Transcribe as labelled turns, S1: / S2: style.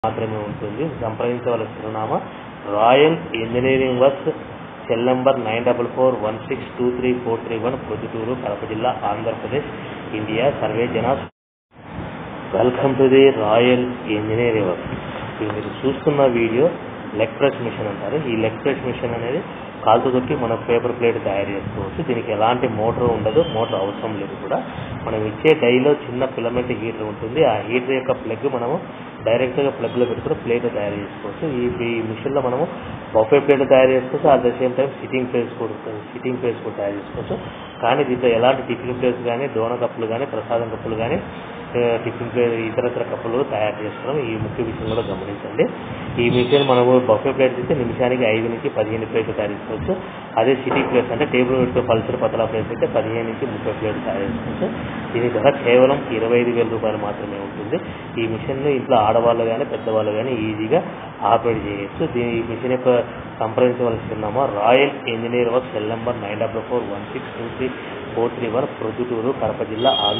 S1: మాత్రమే ఉంటుంది సంప్రదించవలసిన చిరునామా royal engineering works cell number nine double four one six two three four three one Proddatur Kadapa జిల్లా ఆంధ్రప్రదేశ్ ఇండియా సర్వే జన welcome to the royal engineering works ఇది మీరు చూస్తున్న వీడియో లెగ్ ప్రెస్ మిషన్ అంటారు ఈ లెగ్ ప్రెస్ మిషన్ అనేది కాలుతో తొక్కి మనం పేపర్ ప్లేట్ తయారు చేసుకోవచ్చు దీనికి ఎలాంటి మోటార్ ఉండదు మోటార్ అవసరం లేదు కూడా మనం ఇచ్చే డైలో చిన్న ఫిలమెంట్ హీటర్ ఉంటుంది ఆ హీటర్ యొక్క ప్లగ్ మనము డైరెక్ట్గా ప్లగ్లో పెట్టుకుని ప్లేట్ తయారు చేసుకోవచ్చు ఈ ఈ మిషన్లో మనము బఫే ప్లేట్ తయారు చేసుకోవచ్చు at the same time sitting place కూడా సిట్టింగ్ ప్లేస్ కూడా తయారు చేసుకోవచ్చు కానీ దీంట్లో ఎలాంటి టిఫిన్ ప్లేస్ కానీ డోన కప్పులు కానీ ప్రసాదం కప్పులు కానీ టిఫిన్ ప్లేట్ ఇతరత్ర కప్పులు తయారు చేస్తున్నాం ఈ ముఖ్య విషయం కూడా గమనించండి ఈ మిషన్ మనము బఫే ప్లేట్ తీస్తే నిమిషానికి ఐదు నుంచి పదిహేను ప్లేట్లు తయారు చేసుకోవచ్చు అదే సిటీ ప్లేట్స్ అంటే టేబుల్ పెట్టుకో పల్సర్ పతలా ప్లేట్స్ అయితే పదిహేను నుంచి ముప్పై ప్లేట్లు తయారు చేసుకోవచ్చు దీని ధర కేవలం ఇరవై ఐదు వేల రూపాయలు మాత్రమే ఉంటుంది ఈ మిషన్ ఇంట్లో ఆడవాళ్ళు కానీ పెద్దవాళ్ళు కానీ ఈజీగా ఆపరేట్ చేయొచ్చు దీని ఈ మిషన్ యొక్క సంప్రదించవలసిందామా royal engineer work cell number nine double four one six two three four three one Proddatur Kadapa జిల్లా